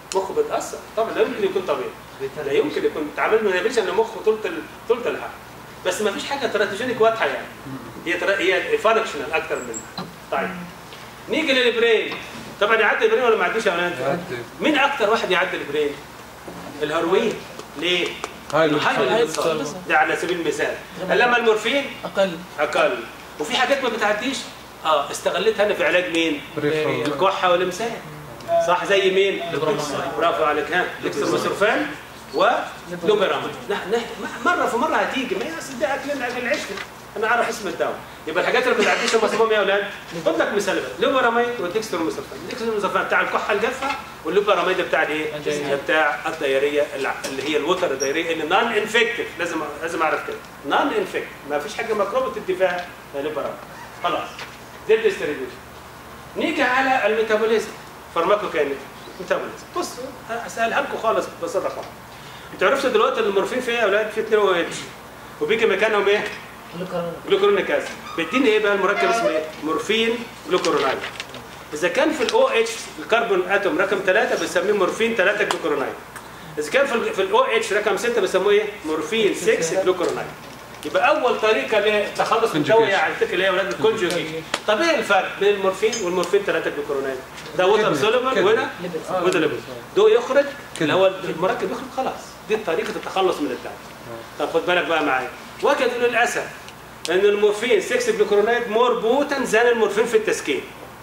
مخه بيتاثر طبعا لا يمكن يكون طبيعي لا يمكن يكون تعامل ما يعملش ان مخه طول طول الحق بس ما فيش حاجه تراتوجينيك واضحه يعني هي ترا... هي فانكشنال اكتر منها طيب نيجي للبرين طبعا يعدي البرين ولا ما يعديش يا اولاد؟ يعدي. مين اكتر واحد يعدي البرين؟ الهروين ليه؟ هاي محل الوصفة. الاتصال ده على سبيل المثال انما المورفين اقل اقل وفي حاجات ما بتعديش اه استغلتها انا في علاج مين؟ بريفرال. الكحه والامساك صح زي مين؟ برافو عليك ها ديكستروميثورفان ولوبيرامين نح- نح- مره في مره هتيجي ما هي اصل ده اكل اكل العيش انا عارف اسم الدواء يبقى الحاجات اللي ما بتعديش هم اسمهم ايه يا اولاد؟ خد لك مثال بقى لوبيرامين وديكستروميثورفان الديكستروميثورفان بتاع الكحه الجافه واللوبيرامين ده بتاع الايه؟ الدايرية. ده بتاع الدايريه الع- اللي هي الوتر الدايريه اللي نون انفكتيف لازم لازم اعرف كده نون انفكتيف ما فيش حاجه ميكروبه الدفاع ده لوبيرامين خلاص ده الديستريبيوشن نيجي على الميتابوليزم فارماكوكاينيتيك ميتابوليزم بص اسالها لكم خالص ببساطه خالص انتوا عرفتوا دلوقتي ان المورفين فيه يا اولاد فيه 2 او اتش وبيجي مكانهم ايه؟ جلوكورونيك اسيد بيديني ايه بقى المركب اسمه ايه؟ مورفين جلوكورونايد اذا كان في الاو اتش الكربون اتوم رقم 3 بنسميه مورفين 3 جلوكورونايد اذا كان في ال في الاو اتش رقم 6 بيسموه ايه؟ مورفين 6 جلوكورونايد يبقى اول طريقه للتخلص من الدواء هي على فكره اللي هي اولاد الكونجوجيشن طب ايه الفرق بين المورفين والمورفين 3 جلوكورونايد؟ ده ووتر كدني. سوليبل كدني. وده وده ليبل ده يخرج كدني. اللي هو المركب يخرج خلاص دي طريقه التخلص من الدواء طب خد بالك بقى معايا وجدوا للاسف ان المورفين 6 جلوكورونايد مور بوتن زان المورفين في التسكين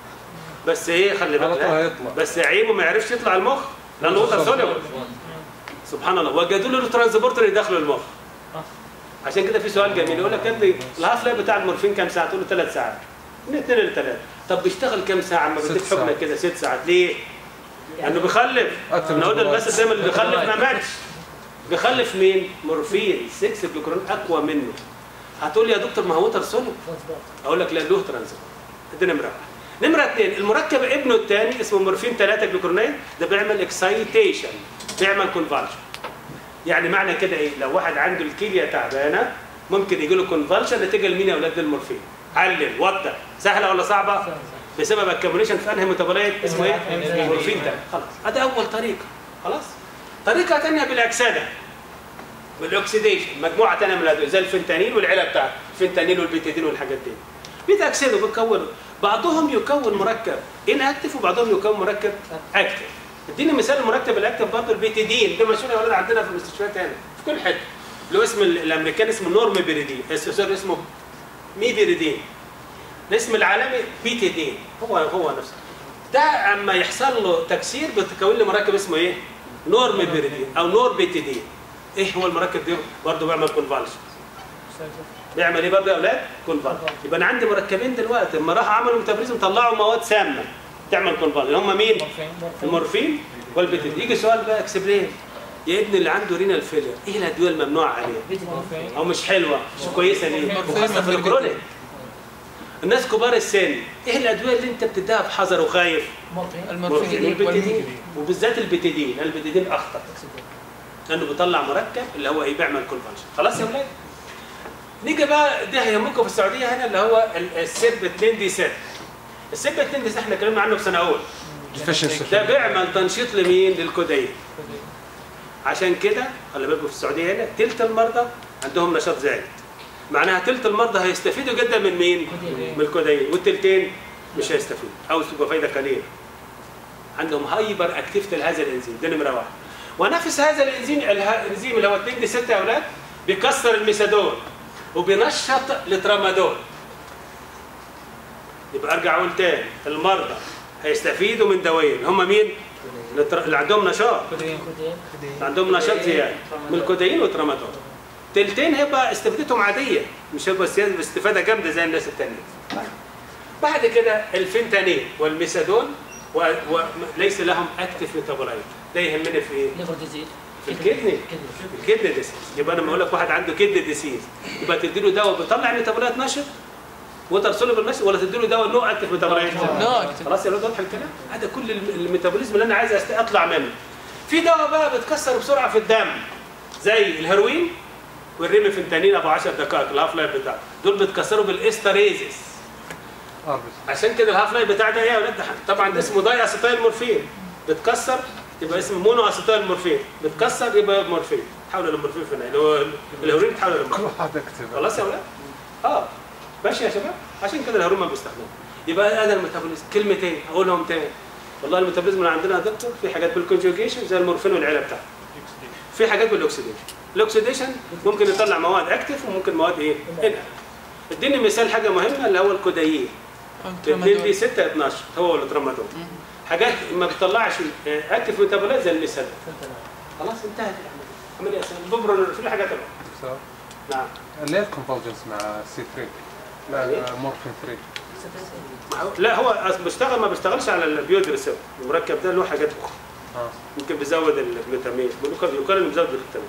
بس ايه خلي على بالك طول لا. هيطلع. بس عيبه ما يعرفش يطلع المخ لانه ووتر سوليبل سبحان الله وجدوا له الترانسبورتر يدخلوا المخ عشان كده في سؤال جميل يقول لك يا ابني الهاف لايف بتاع المورفين كام ساعه؟ تقول له ثلاث ساعات من اثنين لثلاث طب بيشتغل كام ساعه؟ ما ست بديك حكمه ساعات. كده ست ساعات ليه؟ لانه بيخلف أكتر انا قلنا من المثل دايما اللي بيخلف ما ماتش بيخلف مين؟ مورفين 6 جلوكرون اقوى منه هتقول لي يا دكتور ما هو ووتر سوليد اقول لك لا له ترانزيت دي نمره واحد نمره اثنين المركب ابنه الثاني اسمه مورفين 3 جلوكرونيد ده بيعمل اكسايتيشن بيعمل كونفالشن يعني معنى كده ايه لو واحد عنده الكليه تعبانه ممكن يجي له كونفالشن نتيجه لمين يا اولاد المورفين علل وضح سهله ولا صعبه بسبب الكومبينيشن في انهي ميتابولايت اسمه ايه المورفين ده خلاص هذا اول طريقه خلاص طريقه ثانيه بالاكسده بالاكسيديشن مجموعه ثانيه من الادويه زي الفنتانيل والعيله بتاعته الفنتانيل والبيتادين والحاجات دي بيتاكسدوا بيكونوا بعضهم يكون مركب ان اكتف وبعضهم يكون مركب اكتف اديني مثال المركب الاكتف برضه البيتادين ده مشهور يا ولاد عندنا في المستشفيات هنا في كل حته اللي هو اسم ال- الامريكان اسمه نورم بيريدين اس- سوري اسمه مي بيريدين الاسم العالمي بيتادين هو هو نفسه ده اما يحصل له تكسير بتكون لي مركب اسمه ايه؟ نورم بيريدين او نور بيتادين ايه هو المركب ده؟ برضه بيعمل كونفالشن بيعمل ايه برضه يا اولاد؟ كونفالشن يبقى انا عندي مركبين دلوقتي لما راحوا عملوا ميتابوليزم طلعوا مواد سامه تعمل كونفالشن هم مين؟ المورفين والبيتادين يجي سؤال بقى اكسبلين يا ابني اللي عنده رينال فيلر ايه الادويه الممنوعه عليه؟ او مش حلوه مش كويسه ليه وخاصه في الكرونيك الناس كبار السن ايه الادويه اللي انت بتديها بحذر وخايف مورفين المورفين والبيتيدين وبالذات البيتيدين البيتيدين اخطر لانه بيطلع مركب اللي هو ايه بيعمل كونفالشن خلاص يا ولاد نيجي بقى ده هيهمكم في السعوديه هنا اللي هو ال- السب 2 دي 6 السب 2 دي 6 احنا اتكلمنا عنه في سنه اولى deficiency. ده بيعمل تنشيط لمين للكودايين عشان كده خلي بالكم في السعوديه هنا تلت المرضى عندهم نشاط زايد معناها تلت المرضى هيستفيدوا جدا من مين؟ من الكودايين والتلتين مش هيستفيدوا او تبقى فايده قليله عندهم هايبر اكتيفيتي لهذا الانزيم ده نمره واحد ونفس هذا الانزيم اله- الانزيم اللي هو 2 دي 6 يا اولاد بيكسر الميثادون وبينشط الترامادول يبقى ارجع اقول تاني المرضى هيستفيدوا من دوايين هم مين؟ التر- اللي عندهم نشاط اللي عندهم نشاط زياده من الكودايين والترامادول تلتين هيبقى استفادتهم عاديه مش هيبقى استفادة- استفاده جامده زي الناس التانيين بعد كده الفنتانيل والميثادون وليس لهم اكتف ميتابولايت ده يهمني في ايه؟ ليفر ديزيز في الكدني الكدني ديسيز يبقى انا لما اقول لك واحد عنده كدني ديسيز يبقى تدي له دواء بيطلع ميتابولايت نشط وتر سوليبل نشط ولا تدي له دواء نو اكتف ميتابولايت نو أكتف. خلاص يا ولاد واضح الكلام هذا كل الم- الميتابوليزم اللي انا عايز أست- اطلع منه في دواء بقى بيتكسر بسرعه في الدم زي الهيروين والريميفنتانين ابو 10 دقائق الهاف لايف بتاعه دول بيتكسروا بالاستريزيس أربس. عشان كده الهاف لايف بتاع ده ايه يا ولاد ده طبعا ده اسمه داي اسيتايل مورفين بتكسر يبقى اسمه مونو اسيتال مورفين بتكسر يبقى مورفين تحول لمورفين فينايل اللي هو الهيروين تحول لمورفين كل واحد اكتب خلاص يا ولاد؟ اه ماشي يا شباب عشان كده الهيروين ما بيستخدمه يبقى هذا الميتابوليزم كلمتين اقولهم تاني والله الميتابوليزم اللي عندنا يا دكتور في حاجات بالكونجوجيشن زي المورفين والعيله بتاعته في حاجات بالاكسيديشن الاكسيديشن ممكن يطلع مواد اكتف وممكن مواد ايه؟ انأكتف اديني مثال حاجه مهمه اللي هو الكودايين 2 دي 6 12 هو الترامادول حاجات ما بتطلعش اكتف ميتابولايت زي المثال خلاص انتهت العمليه عمليه سهله البوبرون في حاجات أخرى. دكتور نعم ليه الكونفولجنس مع سي 3 لا إيه؟ لا، مورفين 3 ما هو- لا هو أصل بيشتغل ما بيشتغلش على البيود ريسبتور المركب ده له حاجات اخرى اه ممكن بيزود الجلوتامين يقال يقال انه بيزود الجلوتامين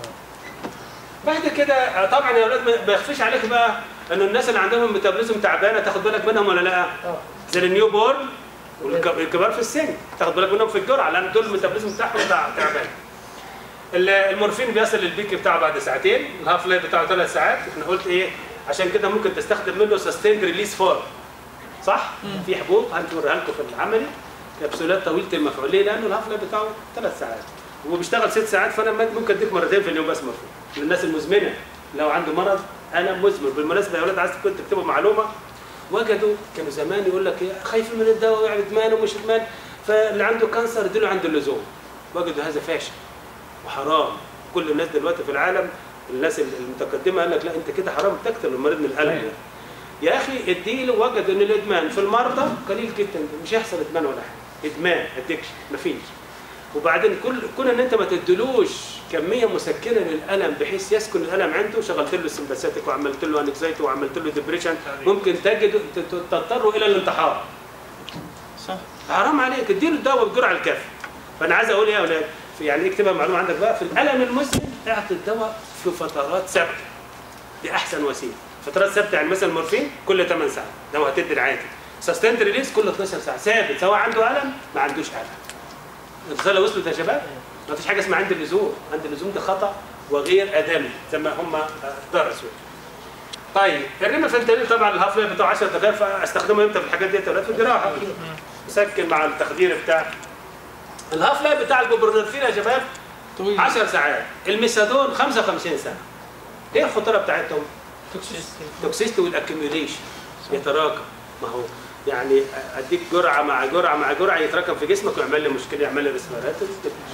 بعد كده آه، طبعا يا اولاد ما ما يخفيش عليك بقى انه الناس اللي عندهم ميتابوليزم تعبانه تاخد بالك منهم ولا لا؟ زي النيو بورن والكبار في السن تاخد بالك منهم في الجرعه لان دول الميتابوليزم بتاعهم تع- تعبان ال- المورفين بيصل للبيك بتاعه بعد ساعتين الهاف لايف بتاعه ثلاث ساعات احنا قلت ايه عشان كده ممكن تستخدم منه سستيند ريليس فور صح؟ في حبوب هنوريها لكم في العملي كبسولات طويله المفعول ليه؟ لانه الهاف لايف بتاعه ثلاث ساعات وبيشتغل ست ساعات فانا ممكن اديك مرتين في اليوم بس مورفين للناس المزمنه لو عنده مرض انا مزمن بالمناسبه يا اولاد عايز كنت تكتبوا معلومه وجدوا كانوا زمان يقول لك إيه، خايف من الدواء ويعمل ادمان ومش ادمان فاللي عنده كانسر اديله عند اللزوم وجدوا هذا فاشل وحرام كل الناس دلوقتي في العالم الناس المتقدمه قال لك لا انت كده حرام تقتل المريض من الالم يعني. يا اخي اديله وجد ان الادمان في المرضى قليل جدا مش هيحصل ادمان ولا حاجه ادمان ادكشن مفيش وبعدين كل كون ان انت ما تدلوش كميه مسكنه للالم بحيث يسكن الالم عنده شغلت له السمباثيك وعملت له انكزايتي وعملت له ديبريشن ممكن تجد تضطروا الى الانتحار صح حرام عليك اديله الدواء بالجرعه الكافيه فانا عايز اقول ايه يا اولاد في يعني اكتبها معلومه عندك بقى في الالم المزمن اعطي الدواء في فترات ثابته دي احسن وسيله فترات ثابته يعني مثلا المورفين كل 8 ساعات دواء هتدي العادي سستند ريليس كل 12 ساعه ثابت سواء عنده الم ما عندوش الم الرساله وصلت يا شباب ما فيش حاجه اسمها عند اللزوم عند اللزوم ده خطا وغير ادمي زي ما هم درسوا طيب الريمافنتانيل طبعا الهاف لايف بتاعه 10 دقائق فاستخدمه امتى في الحاجات دي في الجراحه مسكن مع التخدير بتاع الهاف لايف بتاع البوبرنورفين يا شباب طويل 10 ساعات الميثادون 55 سنه ايه الخطوره بتاعتهم؟ توكسيستي والاكيوميوليشن يتراكم ما هو يعني اديك جرعه مع جرعه مع جرعه يتراكم في جسمك ويعمل لي مشكله يعمل لي ريسبيراتوري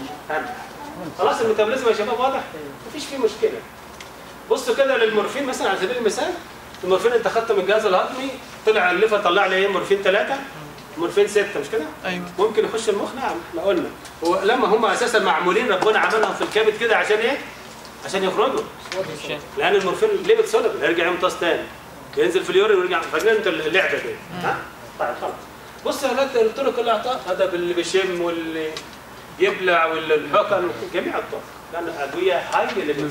خلاص الميتابوليزم يا شباب واضح مفيش فيه مشكله بصوا كده للمورفين مثلا على سبيل المثال المورفين انت خدته من الجهاز الهضمي طلع الليفر طلع لي ايه مورفين ثلاثه مورفين سته مش كده؟ ايوه ممكن يخش المخ نعم احنا قلنا هو لما هم اساسا معمولين ربنا عملهم في الكبد كده عشان ايه؟ عشان يخرجوا عشان لان المورفين ليه بتصلب هيرجع يمتص تاني ينزل في اليورين ويرجع فاكرين انت اللعبه دي ها طيب خلاص بص يا اولاد الطرق الاعطاء هذا باللي بيشم واللي يبلع واللي الحقن جميع الطرق لان ادويه هاي ليفل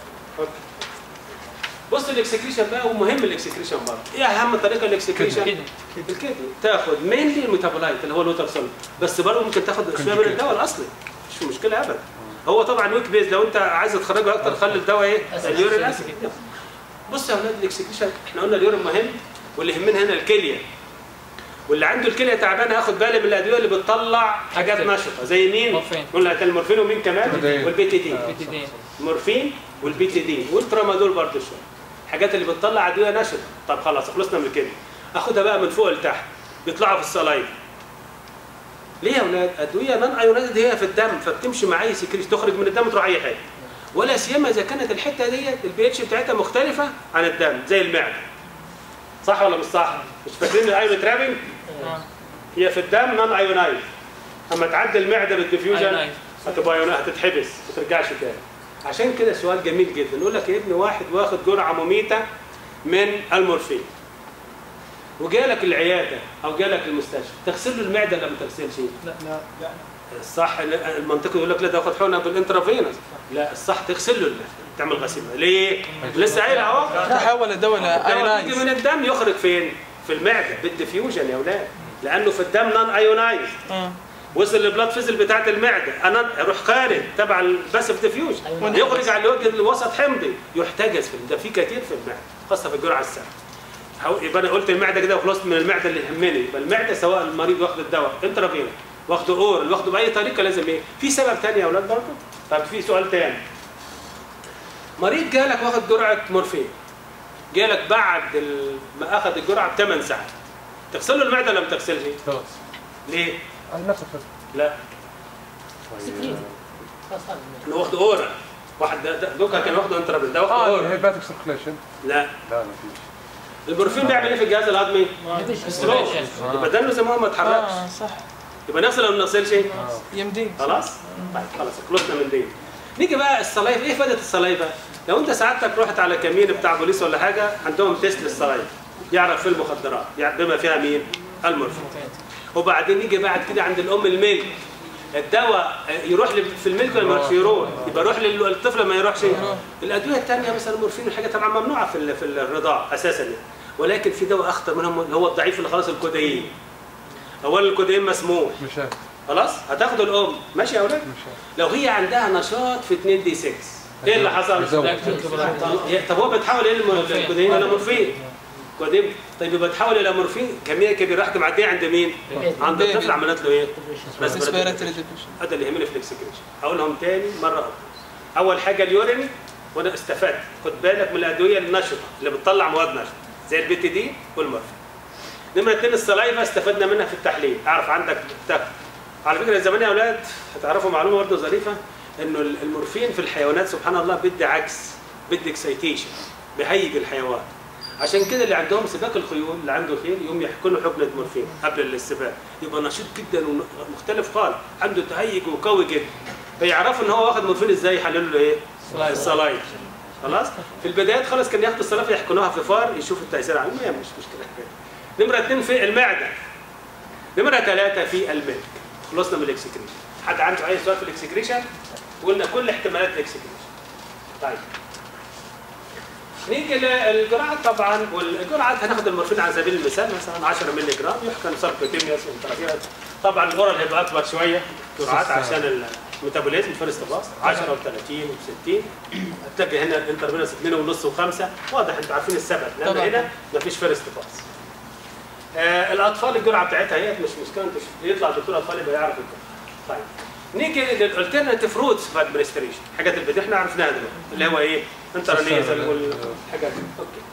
بص الاكسكريشن بقى ومهم الاكسكريشن برضه ايه اهم طريقه الاكسكريشن كده الكدني تاخد مينلي الميتابولايت اللي هو الوتر سوليد بس برضه ممكن تاخد شويه من الدواء الاصلي مش مشكله ابدا هو طبعا ويك بيز لو انت عايز تخرجه اكتر خلي الدواء ايه اليورين اسيد بص يا اولاد الاكسكريشن احنا قلنا اليورين مهم واللي يهمنا هنا الكليه واللي عنده الكليه تعبانه ياخد بالي من الادويه اللي بتطلع حاجات نشطه زي مين؟ مورفين. قلنا المورفين ومين كمان؟ كودايين. والبيتيدين بتدين مورفين والبيتيدين والترامادول برضه شويه الحاجات اللي بتطلع ادويه نشطه طب خلاص خلصنا من كده اخدها بقى من فوق لتحت بيطلعوا في الصلايد ليه يا اولاد ادويه نون ايونايزد هي في الدم فبتمشي مع اي سكريش تخرج من الدم تروح اي حته ولا سيما اذا كانت الحته ديت البي اتش بتاعتها مختلفه عن الدم زي المعده صح ولا مش صح مش فاكرين الايون ترابنج اه هي في الدم نون ايونايز اما تعدي المعده بالديفيوجن أيونايز. هتبقى ايونايز هتتحبس ما ترجعش تاني عشان كده سؤال جميل جدا يقول لك يا ابني واحد واخد جرعه مميته من المورفين وجالك العياده او جالك المستشفى تغسل له المعده ولا ما تغسلش؟ لا لا الصح المنطقي يقول لك لا تاخد حقنه بالانترافينوس لا الصح تغسل له المعدة. تعمل غسيل ليه؟ لسه قايل اهو تحول الدواء الدواء يجي لايونايز من الدم يخرج فين؟ في المعده بالديفيوجن يا اولاد لانه في الدم نون ايونايز اه وصل للبلاد فيزل بتاعت المعده انا يروح خارج تبع الباسف ديفيوجن أيوة. يخرج على الوجه الوسط حمضي يحتجز في ده في كتير في المعده خاصه في الجرعه السابعه هو- يبقى انا قلت المعده كده وخلصت من المعده اللي يهمني يبقى المعده سواء المريض واخد الدواء انترافينا واخده اور واخده باي طريقه لازم ايه في سبب تاني يا اولاد برضه طب في سؤال تاني مريض جالك واخد جرعه مورفين جالك بعد ال- ما اخذ الجرعه بثمان ساعات تغسل له المعده ولا ما تغسلش خلاص ليه على نفس الفكرة لا طيب انه واخده اورا واحد ده ده دوكا كان واخده انترابل ده واخده اه اورا هيباتيك سيركليشن لا لا ما فيش المورفين بيعمل ايه في الجهاز الهضمي؟ سلو Respiration. يبقى دمه زي ما هو ما اتحركش اه صح يبقى نغسل ولا ما نغسلش؟ اه يمديك خلاص؟ طيب خلاص خلصنا من دي نيجي بقى الصلايف ايه فائده الصلايفه؟ لو انت سعادتك رحت على كمين بتاع بوليس ولا حاجه عندهم تيست للصلايف يعرف في المخدرات يعرف بما فيها مين؟ المورفين وبعدين يجي بعد كده عند الام الملك الدواء يروح لي في الملك ولا ما يروحش يروح يبقى يروح للطفل ما يروحش الادويه الثانيه مثلا المورفين والحاجه طبعا ممنوعه في ال- في الرضاعه اساسا يعني ولكن في دواء اخطر منهم اللي هو الضعيف اللي خلاص الكودايين اولا الكودايين مسموح مش عارف خلاص هتاخده الام ماشي يا اولاد مش عارف لو هي عندها نشاط في 2 دي 6 ايه اللي حصل؟ يزود. هي- طب هو بيتحول الى الم- الكودايين ولا مورفين؟ كودايين طيب يبقى بيتحول الى مورفين كميه كبيره راحت معديه عند مين؟ عند الطفل عملت له ايه؟ ريسبيراتوري ديبريشن هذا اللي يهمني في الاكسكريشن هقولهم تاني مره اخرى اول حاجه اليورين وانا استفدت خد بالك من الادويه النشطه اللي بتطلع مواد نشطه زي البي تي دي والمورفين نمره اثنين السلايفا استفدنا منها في التحليل اعرف عندك تاكل على فكره زمان يا اولاد هتعرفوا معلومه برضه ظريفه انه المورفين في الحيوانات سبحان الله بدي عكس بدي اكسيتيشن بيهيج الحيوان عشان كده اللي عندهم سباق الخيول اللي عنده خيل يقوم يحقنوا حقنه مورفين قبل السباق يبقى نشيط جدا ومختلف خالص عنده تهيج وقوي جدا فيعرفوا ان هو واخد مورفين ازاي يحللوا له ايه؟ الصلايف خلاص في البدايات خالص كان ياخدوا الصلايف يحقنوها في فار يشوفوا التاثير عليه ما مش مشكله نمره اثنين في المعده نمره ثلاثه في الملك خلصنا من الاكسكريشن حد عنده اي سؤال في الاكسكريشن قلنا كل احتمالات الاكسكريشن طيب نيجي للجرعات طبعا والجرعات هناخد المورفين على سبيل المثال مثلا 10 مللي جرام يحقن سبكوتيميوس انترافيروس طبعا الاورال هيبقى اكبر شويه جرعات عشان الميتابوليزم فيرست باس 10 و30 و60 اتجه هنا الانترفيروس 2 ونص و5 واضح انتوا عارفين السبب لان طبعاً. هنا مفيش فيرست باس آه الاطفال الجرعه بتاعتها هي مش مشكله انت يطلع دكتور اطفال يبقى يعرف الجرعه طيب نيجي للالترناتيف روتس في ادمنستريشن الحاجات اللي احنا عرفناها دلوقتي اللي هو ايه انترنيزل والحاجات دي اوكي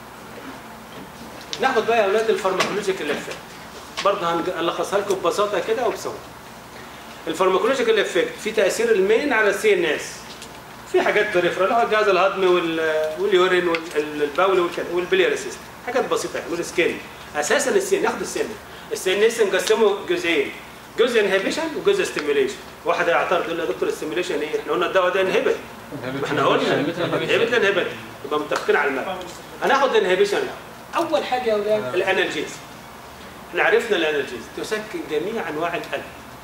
ناخد بقى يا اولاد الفارماكولوجيكال افكت برضه هنلخصها لكم ببساطه كده وبسرعه الفارماكولوجيكال افكت في تاثير المين على السي ان اس في حاجات بريفرال اللي هو الجهاز الهضمي وال- واليورين والبول والكلى والبليار سيستم حاجات بسيطه يعني والسكين اساسا السين ناخد السن السي ان اس نقسمه جزئين جزء انهبيشن وجزء ستيميوليشن واحد هيعترض يقول لي يا دكتور الستيميوليشن ايه احنا قلنا الدواء ده انهبت ما احنا قلنا انهبت انهبت يبقى متفقين على المبدا هناخد انهبيشن اول حاجه يا اولاد الانالجيز احنا عرفنا الانالجيز تسكن جميع انواع الالم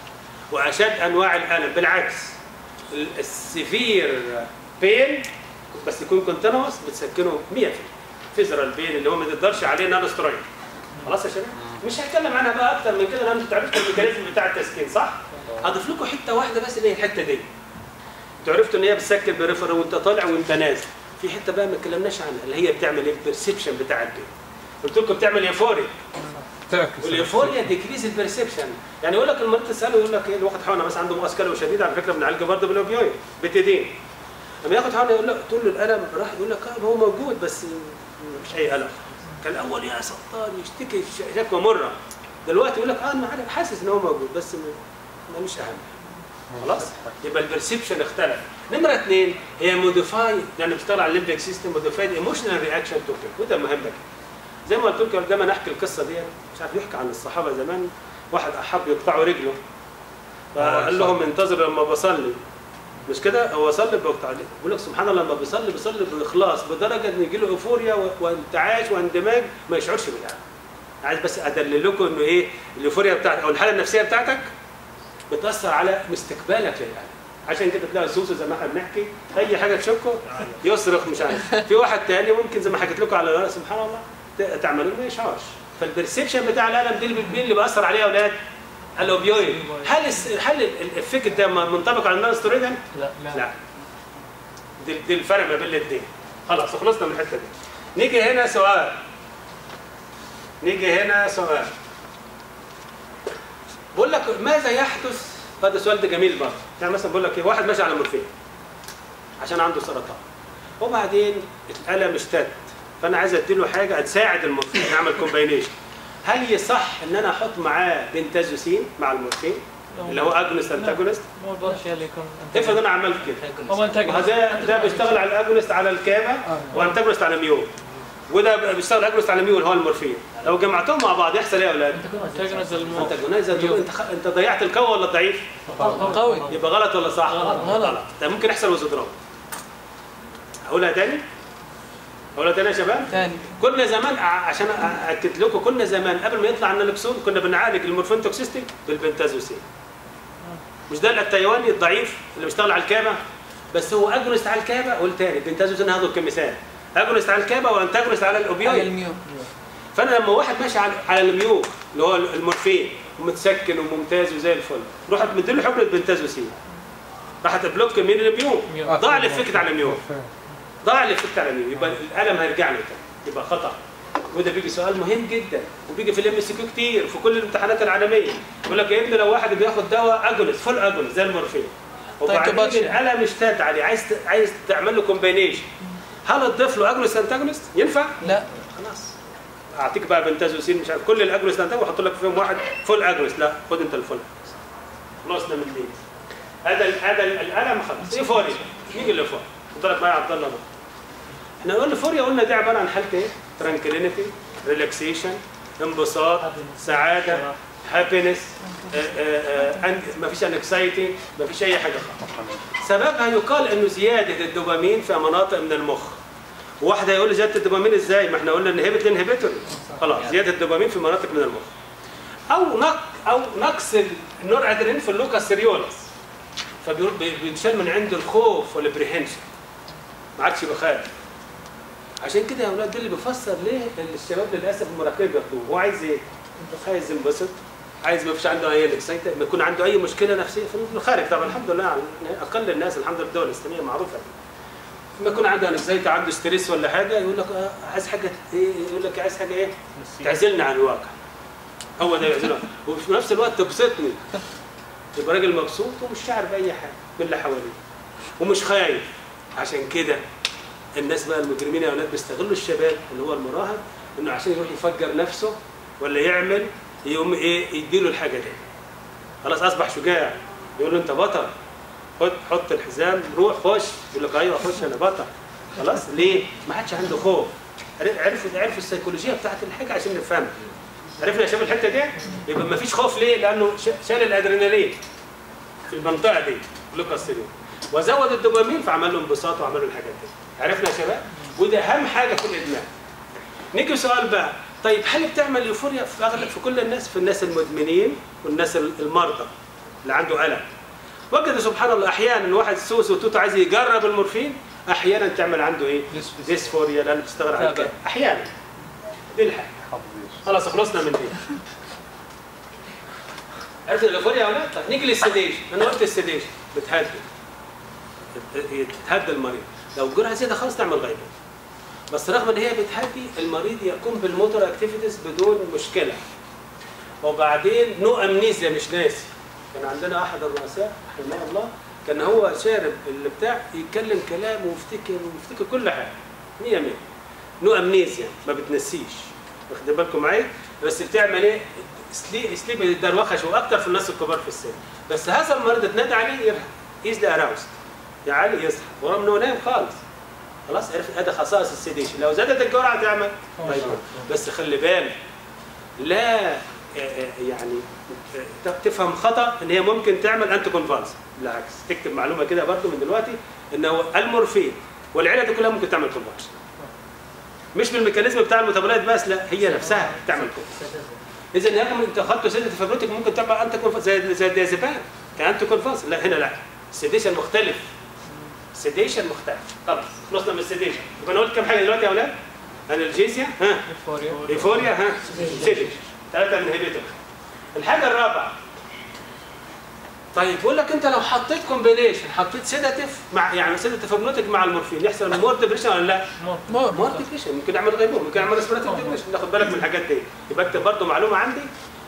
واشد انواع الالم بالعكس ال- السيفير بين بس يكون كونتينوس بتسكنه 100% فيزرال بين اللي هو ما تقدرش عليه نانو سترويد خلاص يا شباب مش هتكلم عنها بقى اكتر من كده لان انتوا عرفتوا الميكانيزم بتاع التسكين صح؟ هضيف لكم حته واحده بس اللي هي الحته دي انتوا عرفتوا ان هي بتسكن بريفر وانت طالع وانت نازل في حته بقى ما اتكلمناش عنها اللي هي بتعمل ايه البرسبشن بتاع البين قلت لكم بتعمل ايفوريا تعكس والايفوريا ديكريز البرسبشن يعني يقول لك المريض تساله يقول لك ايه الواحد حقنه مثلا عنده مؤس كلوي شديد على فكره بنعالجه برضه بالاوبيويد بتدين لما ياخد حقنه يقول لك تقول له الالم راح يقول لك آه هو موجود بس مش اي الم كان الاول يا سلطان يشتكي ش- شكوى مره دلوقتي يقول لك اه انا عارف حاسس ان هو موجود بس م- ملوش اهم خلاص يبقى البرسبشن اختلف نمره اثنين هي موديفاي يعني بتشتغل على الليمبيك سيستم موديفايد ايموشنال رياكشن تو وده مهم جدا زي ما قلت لكم دايما احكي القصه دي مش عارف يحكي عن الصحابه زمان واحد احب يقطعوا رجله فقال لهم انتظر لما بصلي مش كده هو صلي بيقطع رجله بيقول لك سبحان الله لما بيصلي بيصلي باخلاص بدرجه ان يجي له ايفوريا و- وانتعاش واندماج ما يشعرش بالالم عايز بس ادلل لكم انه ايه الايفوريا بتاعتك او الحاله النفسيه بتاعتك بتاثر على استقبالك للالم عشان كده تلاقي السوسه زي ما احنا بنحكي اي حاجه تشكه يصرخ مش عارف في واحد تاني ممكن زي ما حكيت لكم على سبحان الله ت- تعملوا ما يشعرش فالبرسبشن بتاع الالم دي اللي مين اللي بيأثر عليه يا اولاد؟ الاوبيويد هل الس- هل ال- الافكت ده م- منطبق على النون ستيرويد؟ لا لا دي, دي الفرق ما بين الاثنين خلاص خلصنا من الحته دي نيجي هنا سؤال نيجي هنا سؤال بقول لك ماذا يحدث هذا السؤال ده جميل برضه يعني مثلا بقول لك ايه واحد ماشي على مورفين عشان عنده سرطان وبعدين الالم اشتد فانا عايز اديله حاجه تساعد المورفين نعمل كومباينيشن هل يصح ان انا احط معاه بنتازوسين مع المورفين اللي هو اجونست انتاجونست مو البرشا اللي يكون افرض انا عملت كده هو انتاج وده ده بيشتغل على الاجونست على الكابا وانتاجونست على ميول وده بيشتغل اجونست على ميول هو المورفين لو جمعتهم مع بعض يحصل ايه يا اولاد؟ انتاجونست المو انتاجونست انت خ... انت ضيعت القوه ولا الضعيف؟ قوي يبقى غلط ولا صح؟ غلط. ده ممكن يحصل وزدران اقولها تاني؟ اقولها تاني يا شباب؟ ثاني كنا زمان ع- عشان أ- اكد لكم كنا زمان قبل ما يطلع النالكسون كنا بنعالج المورفين توكسيستي بالبنتازوسين مش ده التايواني الضعيف اللي بيشتغل على الكابه بس هو اجونست على الكابه قول تاني البنتازوسين هاخده كمثال اجونست على الكابه وانتاجونست على على الاوبيويد الميو فانا لما واحد ماشي على على الميو اللي هو المورفين ومتسكن وممتاز وزي الفل رحت مديله حقنه بنتازوسين راحت بلوك مين الميو ميو. ضاع الافكت على الميو ضاع الافكت على الميو يبقى الالم هيرجع له تاني يبقى خطا وده بيجي سؤال مهم جدا وبيجي في الام سي كيو كتير في كل الامتحانات العالميه يقول لك يا ابني لو واحد بياخد دواء اجونست فول اجونست زي المورفين وبعدين كباتشي. الالم اشتد عليه عايز ت- عايز تعمل له كومبينيشن هل تضيف له اجونست انتاجونست ينفع؟ لا خلاص اعطيك بقى بنتازوسين مش عارف كل الاجونست انت واحط لك فيهم واحد فول اجونست لا خد انت الفول خلصنا من دي هذا ال- هذا ال- الالم خلاص ايه فوريا نيجي لفوريا خد بالك معايا يا عبد الله بقى. احنا قلنا فوريا قلنا دي عباره عن حاله ايه؟ ترانكلينيتي ريلاكسيشن انبساط سعاده هابينس ما فيش انكسايتي ما فيش اي حاجه خالص سببها يقال انه زياده الدوبامين في مناطق من المخ واحد هيقول لي زياده الدوبامين ازاي؟ ما احنا قلنا انهبت الانهبيتور خلاص زياده الدوبامين في مناطق من المخ او نق او نقص النور ادرينالين في اللوكاس سيريولس فبيتشال من عنده الخوف والابريهنشن ما عادش بخاف عشان كده يا اولاد ده اللي بيفسر ليه الشباب للاسف المراهقين بياخدوه هو عايز ايه؟ عايز ينبسط عايز ما فيش عنده اي اكسايتد ما يكون عنده اي مشكله نفسيه في الخارج طبعا الحمد لله يعني اقل الناس الحمد لله الدول الاسلاميه معروفه لما يكون عنده انكزايتي عنده ستريس ولا حاجه يقول لك آه، عايز حاجه ايه يقول لك عايز حاجه ايه؟ تعزلنا عن الواقع هو ده يعزلنا وفي نفس الوقت تبسطني يبقى راجل مبسوط ومش شاعر باي حاجه من اللي حواليه ومش خايف عشان كده الناس بقى المجرمين يا اولاد بيستغلوا الشباب اللي هو المراهق انه عشان يروح يفجر نفسه ولا يعمل يقوم ايه يديله الحاجه دي خلاص اصبح شجاع يقول له انت بطل خد حط الحزام روح خش يقول لك ايوه خش انا بطل خلاص ليه؟ ما حدش عنده خوف عرف- عرفوا عرفوا السيكولوجيه بتاعت الحاجه عشان نفهمها عرفنا يا شباب الحته دي يبقى ما فيش خوف ليه؟ لانه ش- شال الادرينالين في المنطقه دي لوكاس سيريو وزود الدوبامين فعمل له انبساط وعمل له الحاجات دي عرفنا يا شباب وده اهم حاجه في الادمان نيجي سؤال بقى طيب هل بتعمل يوفوريا في اغلب في كل الناس في الناس المدمنين والناس المرضى اللي عنده الم وجد سبحان الله احيانا واحد سوس وتوتو عايز يجرب المورفين احيانا تعمل عنده ايه Dysphoria. ديسفوريا لانه بتشتغل على الكلى احيانا دي الحاجه خلاص خلصنا من دي عرفت اليوفوريا ولا لا؟ طيب نيجي للسيديشن انا قلت السيديشن بتهدي هي بتهدي المريض لو جرعه زياده خالص تعمل غيبه بس رغم ان هي بتهدي المريض يقوم بالموتور اكتيفيتيز بدون مشكله وبعدين نو امنيزيا مش ناسي كان عندنا احد الرؤساء رحمه الله كان هو شارب اللي بتاع يتكلم كلام ويفتكر ويفتكر كل حاجه 100 100 نو امنيزيا ما بتنسيش واخد بالكم معايا بس بتعمل ايه سليب سليب دروخه شو اكتر في الناس الكبار في السن بس هذا المريض اتنادى عليه ايزلي اراوست يا علي يصحى ورغم انه نايم خالص خلاص عرفت هذا خصائص السيديشن لو زادت الجرعه تعمل طيب بس خلي بالك لا آه، آه، يعني آه، تفهم خطا ان هي ممكن تعمل انتي كونفالس بالعكس تكتب معلومه كده برضو من دلوقتي ان هو المورفين والعيله دي كلها ممكن تعمل كونفالس مش بالميكانيزم بتاع الميتابولايت بس لا هي نفسها تعمل كونفالس اذا هي كمان انت خدته سيده فابروتك ممكن تعمل انتي كونفالس زي زي الديازيبام كانتي كونفالس لا هنا لا السيديشن مختلف السيديشن مختلف خلاص خلصنا من السيديشن يبقى انا قلت كام حاجه دلوقتي يا اولاد انالجيزيا ها يوفوريا ايفوريا ها سيديشن ثلاثه انهبيتور الحاجه الرابعه طيب بقول لك انت لو حطيت كومبينيشن حطيت سيداتيف مع يعني سيداتيف هيبنوتيك مع المورفين يحصل مور ديبريشن ولا لا؟ مور مور ديبريشن ممكن يعمل غيبوبه ممكن يعمل ريسبيراتيف ديبريشن ناخد بالك من الحاجات دي يبقى اكتب برضه معلومه عندي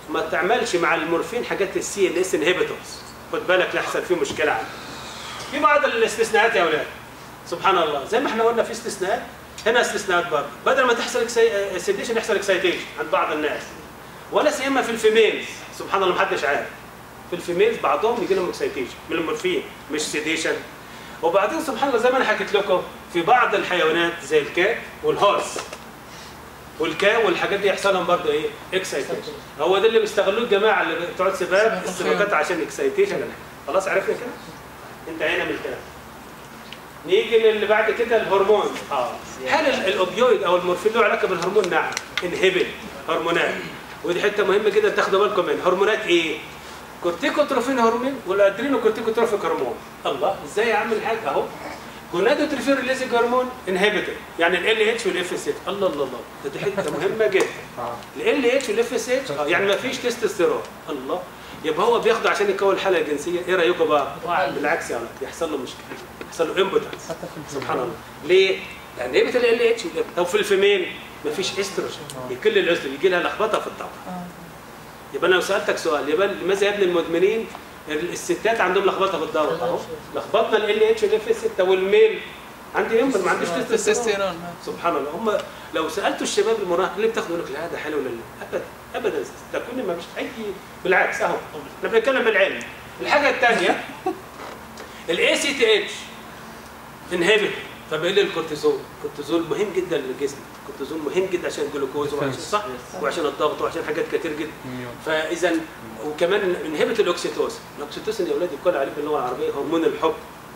ما تعملش مع المورفين حاجات السي ال اس انهبيتورز خد بالك لحسن في مشكله عندك في بعض الاستثناءات يا اولاد سبحان الله زي ما احنا قلنا في استثناءات هنا استثناءات برضه بدل ما تحصل سيديشن يحصل اكسايتيشن عند بعض الناس ولا سيما في الفيميلز سبحان الله محدش عارف في الفيميلز بعضهم يجي لهم اكسايتيشن من المورفين مش سيديشن وبعدين سبحان الله زي ما انا حكيت لكم في بعض الحيوانات زي الكات والهورس والكاو والحاجات دي يحصل لهم برضه ايه؟ اكسايتيشن هو ده اللي بيستغلوه الجماعه اللي بتوع السباق السباقات عشان اكسايتيشن خلاص عرفنا كده؟ انتهينا من الكلام نيجي للي بعد كده الهرمون اه هل ال- الاوبيويد او المورفين له علاقه بالهرمون؟ نعم انهبت هرمونات ودي حته مهمه جدا تاخدوا بالكم منها هرمونات ايه؟ كورتيكوتروفين هرمون ولا ادرينو كورتيكوتروفيك هرمون الله ازاي اعمل حاجه اهو جونادوتروفين ريليزنج هرمون انهبيتور يعني ال اتش والاف اس اتش الله الله الله ده دي حته مهمه جدا ال اتش والاف اس اتش يعني ما فيش تستوستيرون الله يبقى هو بياخده عشان يكون الحاله الجنسيه ايه رايكم بقى؟ بالعكس يا ولد يحصل له مشكله يحصل له امبوتنس سبحان الله ليه؟ لان هي بتلاقي ال اتش لو في الفيميل ما فيش استروجين يقل الاستروجين يجي لها لخبطه في الطاقه يبقى انا لو سالتك سؤال يبقى لماذا يا ابن المدمنين الستات عندهم لخبطه في الدوره اهو لخبطنا ال اتش والاف اس 6 والميل عندي امبر ما عنديش تستوستيرون تستوستيرون سبحان الله هم لو سالتوا الشباب المراهق ليه بتاخدوا يقول لك لا ده حلو ولا لا ابدا ابدا ده كل ما مش اي بالعكس اهو احنا بنتكلم بالعلم الحاجه الثانيه الاي سي تي اتش انهبت فبيقل الكورتيزول الكورتيزول مهم جدا للجسم الكورتيزول مهم جدا عشان الجلوكوز وعشان صح وعشان الضغط وعشان حاجات كتير جدا فاذا وكمان انهبت الاكسيتوسن الاكسيتوسن يا اولاد يقال عليه باللغه العربيه هرمون الحب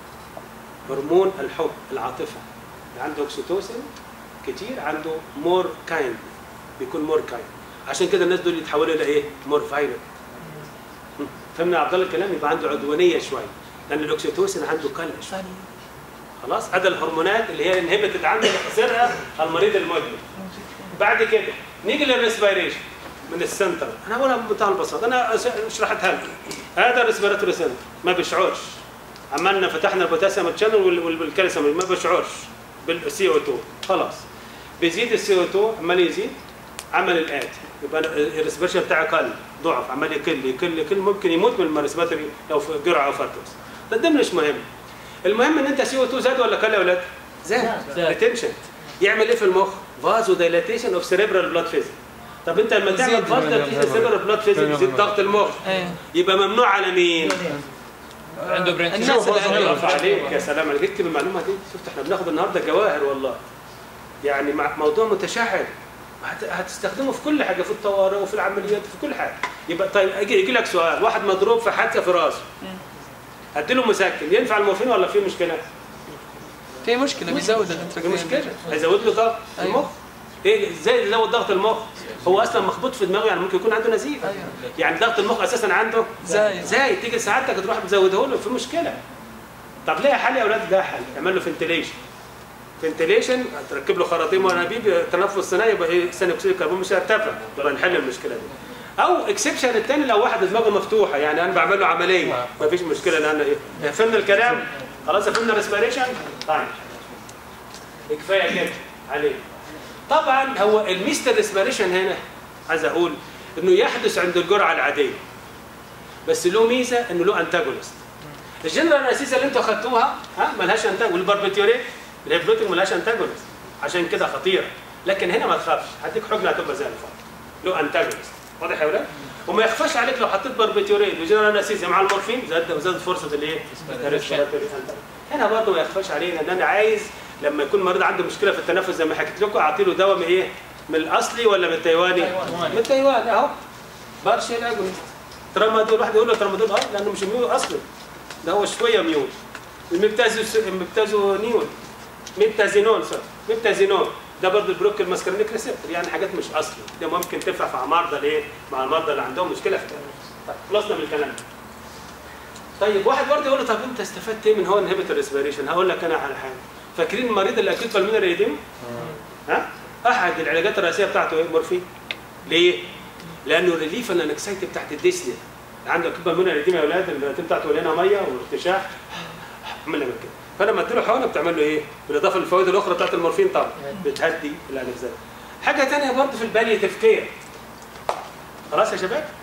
هرمون الحب العاطفه اللي عنده اكسيتوسن كتير عنده مور كايند بيكون مور كايند عشان كده الناس دول يتحولوا الى ايه؟ مور فايلنت فهمنا يا عبد الله الكلام يبقى عنده عدوانيه شويه لان الاكسيتوسن عنده قلق شويه خلاص ادى الهرمونات اللي هي انهبتت عنده يخسرها المريض المدمن بعد كده نيجي للريسبيريشن من السنتر انا هقولها بمنتهى البساطه انا أش- شرحتها لكم هذا الريسبيراتوري سنتر ما بيشعرش عملنا فتحنا البوتاسيوم تشانل والكالسيوم ما بيشعرش بالسي او 2 خلاص بيزيد السي او 2 عمال يزيد عمل الاتي يبقى الريسبيريشن بتاعه قل ضعف عمال يقل يقل يقل ممكن يموت من الريسبيراتوري لو في جرعه او فرطوس ده ده مش مهم المهم ان انت سي او 2 زاد ولا قل يا اولاد؟ زاد زاد. ريتنشن يعمل ايه في المخ؟ فازو دايلاتيشن اوف سيريبرال بلاد فيزل طب انت لما تعمل يزيد. فازو دايلاتيشن سيريبرال بلاد فيزل يزيد ضغط المخ ايه يبقى ممنوع على مين؟ عنده برين الناس اللي الله عندهم عليك يا سلام عليك اكتب المعلومه دي شفت احنا بناخد النهارده جواهر والله يعني مع موضوع متشعب هت- هتستخدمه في كل حاجه في الطوارئ وفي العمليات في كل حاجه يبقى طيب اجي يجي لك سؤال واحد مضروب في حادثه في راسه اديله مسكن ينفع المورفين ولا في مشكله؟ في مشكله بيزود في الانتركين مشكله هيزود له ضغط أيوة. المخ ايه ازاي يزود ضغط المخ؟ هو اصلا مخبوط في دماغه يعني ممكن يكون عنده نزيف ايوه يعني ضغط المخ اساسا عنده زايد زايد تيجي سعادتك تروح مزوده له في مشكله طب ليه حل يا اولاد ده حل اعمل له فنتليشن فنتليشن تركب له خراطيم وانابيب تنفس صناعي يبقى ايه ثاني اكسيد الكربون مش هيرتفع يبقى نحل المشكله دي او اكسبشن الثاني لو واحد دماغه مفتوحه يعني انا بعمل له عمليه ما فيش مشكله لان ايه فهمنا الكلام خلاص فهمنا الريسبيريشن طيب كفايه كده عليه طبعا هو الميستر ريسبيريشن هنا عايز اقول انه يحدث عند الجرعه العاديه بس له ميزه انه له انتاجونست الجنرال انستيزيا اللي انتوا خدتوها ها ملهاش انتاج والباربيتيوريت الهيبنوتيك ملهاش انتاجونست عشان كده خطيره لكن هنا ما تخافش هديك حجنه هتبقى زي الفل له انتاجونست واضح يا ولاد وما يخفاش عليك لو حطيت باربيتيوريت وجنرال انستيزيا مع المورفين زاد زادت فرصه الايه؟ الريسبيراتوري antagonist. هنا برضه ما يخفاش علينا ان انا عايز لما يكون مريض عنده مشكله في التنفس زي ما حكيت لكم اعطي له دواء من ايه؟ من الاصلي ولا من التايواني؟ من التايوان اهو بارشل اجونست ترامادول واحد يقول له ترامادول اه لانه مش ميول اصلا ده هو شويه ميول المبتازو المبتازونيون مبتازينون سوري مبتازينون ده برضه البروك الماسكرينيك ريسبتور يعني حاجات مش اصلي ده ممكن تنفع مع مرضى الايه؟ مع المرضى اللي عندهم مشكله في التنفس طيب خلصنا من الكلام ده طيب واحد برضه يقول له طب انت استفدت ايه من هو انهبيتور ريسبيريشن هقول لك انا على حاجه فاكرين المريض اللي اكيد بالمينري ايديم ها احد العلاجات الرئيسيه بتاعته ايه مورفين ليه لانه ريليف الانكسايتي بتاعت الديسنيا عنده اكيد بالمينري ايديم يا اولاد الرئتين بتاعته مليانه ميه وارتشاح عمل من كده فلما اديله حقنه بتعمل له ايه بالاضافه للفوائد الاخرى بتاعت المورفين طبعا بتهدي الانكسايتي حاجه ثانيه برضه في الباليتيف كير خلاص يا شباب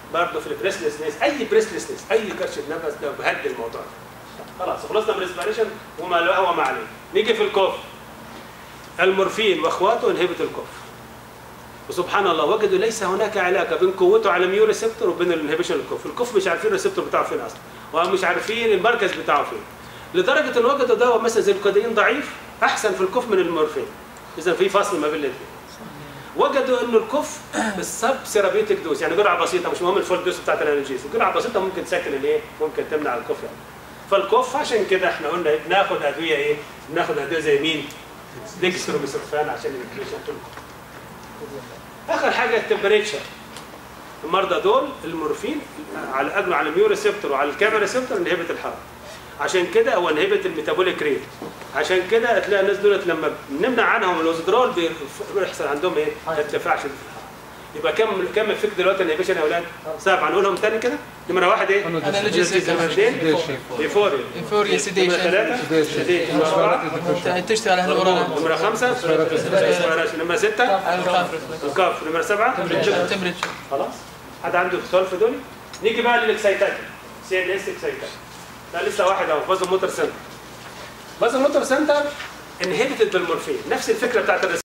برضه في البريسلسنس اي بريسلسنس اي كرشه نفس ده بهدي الموضوع ده خلاص خلصنا من الريسبيريشن وما لا هو ما عليه نيجي في الكوف المورفين واخواته انهبت الكوف وسبحان الله وجدوا ليس هناك علاقه بين قوته على ميو ريسبتور وبين الانهبيشن الكوف الكوف مش عارفين الريسبتور بتاعه فين اصلا ومش عارفين المركز بتاعه فين لدرجه ان وجدوا دواء مثلا زي الكودايين ضعيف احسن في الكوف من المورفين اذا في فصل ما بين الاثنين وجدوا انه الكف السب سيرابيوتيك دوز يعني جرعه بسيطه مش مهم الفول دوز بتاعت الانالجيز الجرعه بسيطه ممكن تسكن الايه ممكن تمنع الكف يعني فالكف عشان كده احنا قلنا إيه؟ بناخد ادويه ايه بناخد ادويه زي مين ديكستروميثورفان عشان الانفليشن اخر حاجه التمبريتشر المرضى دول المورفين على اجنوا على الميو ريسبتور وعلى الكابا ريسبتور انهبت الحراره عشان كده هو انهبت الميتابوليك ريت عشان كده هتلاقي الناس دولت لما بنمنع عنهم الوزدرول بيحصل عندهم ايه؟ ارتفاع شديد في الحراره يبقى كم كم افكت دلوقتي انهبيشن يا اولاد؟ سبعه هنقولهم تاني كده نمره واحد ايه؟ Analgesic. اثنين ايفوريا Euphoria, نمره sedation. ثلاثه sedation. نمره أربعة؟ تشتغل على الهرمونات نمرة خمسة Respiration. نمرة ستة على القاف الكاف نمرة سبعة تمبريتشر خلاص حد عنده سؤال في دول نيجي بقى للاكسايتات سي ان اس اكسايتات لا لسه واحد اهو بازل موتور سنتر بازل موتور سنتر انهبتد بالمورفين نفس الفكره بتاعت